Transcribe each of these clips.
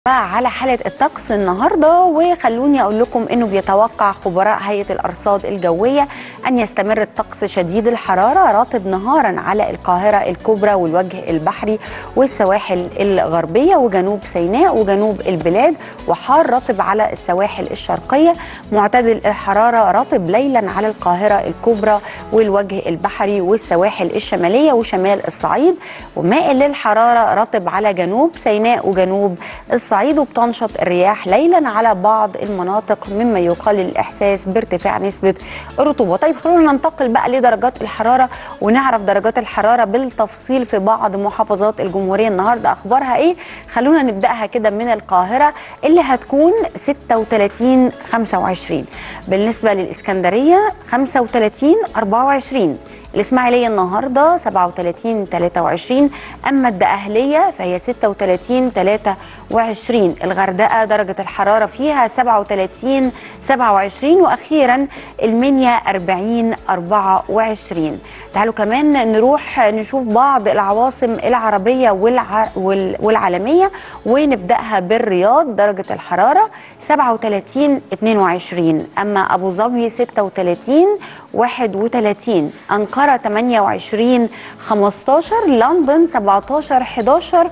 بقى على حالة الطقس النهاردة وخلوني أقول لكم أنه بيتوقع خبراء هيئة الأرصاد الجوية أن يستمر الطقس شديد الحرارة راتب نهارا على القاهرة الكبرى والوجه البحري والسواحل الغربية وجنوب سيناء وجنوب البلاد وحار راتب على السواحل الشرقية معتدل الحرارة راتب ليلا على القاهرة الكبرى والوجه البحري والسواحل الشمالية وشمال الصعيد ومائل للحرارة راتب على جنوب سيناء وجنوب الصعيد الصعيد وبتنشط الرياح ليلا على بعض المناطق مما يقلل الاحساس بارتفاع نسبه الرطوبه طيب خلونا ننتقل بقى لدرجات الحراره ونعرف درجات الحراره بالتفصيل في بعض محافظات الجمهوريه النهارده اخبارها ايه خلونا نبداها كده من القاهره اللي هتكون 36 25 بالنسبه للاسكندريه 35 24 الإسماعيلية النهاردة 37 23 أما الدقهلية فهي 36 23 الغردقة درجة الحرارة فيها 37 27 وأخيرا المنيا 40 24 تعالوا كمان نروح نشوف بعض العواصم العربية والع... والعالمية ونبدأها بالرياض درجة الحرارة 37 22 أما أبو ظبي 36 31 أنقرة أنقرة 28 15 لندن 17 11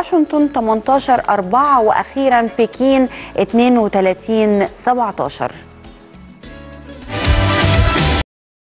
وواشنطن 18 4 وأخيرا بكين 32 17